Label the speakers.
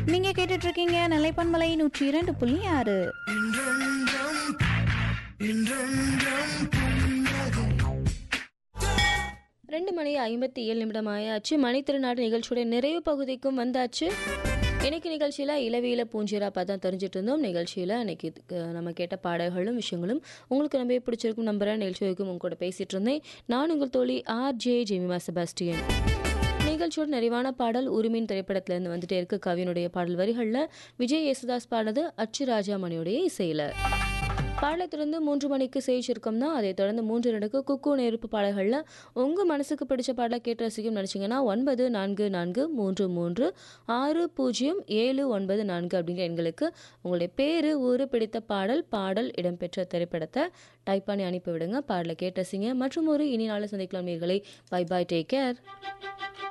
Speaker 1: நீங்க கேட்டுட்டு இருக்கீங்க நிலைப்பன்மலை நூற்றி இரண்டு புள்ளி ஆறு
Speaker 2: ரெண்டு மணி ஐம்பத்தி ஏழு நிமிடம் ஆயாச்சு மணித்திருநாடு நிகழ்ச்சியோட நிறைவு பகுதிக்கும் வந்தாச்சு இன்னைக்கு நிகழ்ச்சியில் இளவியில பூஞ்சிராப்பா தான் தெரிஞ்சிட்டு இருந்தோம் நிகழ்ச்சியில் இன்னைக்கு இதுக்கு நம்ம கேட்ட பாடல்களும் விஷயங்களும் உங்களுக்கு ரொம்ப பிடிச்சிருக்கும் நம்புறேன் நிகழ்ச்சி வரைக்கும் உங்க கூட பேசிட்டு இருந்தேன் நான் உங்கள் தோழி ஆர் ஜே ஜெமிமா செபாஸ்டியன் நிகழ்ச்சியோட நிறைவான பாடல் உரிமையின் திரைப்படத்திலேருந்து வந்துட்டே இருக்கு கவினுடைய பாடல் வரிகளில் விஜய் யேசுதாஸ் பாடினது அச்சு ராஜாமணியுடைய இசையில் பாடலை தொடர்ந்து மூன்று மணிக்கு செய்திருக்கோம்னா அதை தொடர்ந்து மூன்று ரெண்டுக்கு குக்கு நெருப்பு பாடல்களில் உங்கள் மனசுக்கு பிடிச்ச பாடலை கேட்டு ரசிக்கும் நினச்சிங்கன்னா ஒன்பது நான்கு நான்கு மூன்று மூன்று ஆறு பூஜ்ஜியம் ஏழு ஒன்பது நான்கு அப்படிங்கிற எண்களுக்கு உங்களுடைய பேர் ஊர் பிடித்த பாடல் பாடல் இடம்பெற்ற திரைப்படத்தை டைப் பண்ணி அனுப்பி விடுங்க பாடலை கேட்டு ரசிங்க மற்றும் ஒரு இனி நாளை சந்திக்கலாம் நேர்களை பை பாய் டேக் கேர்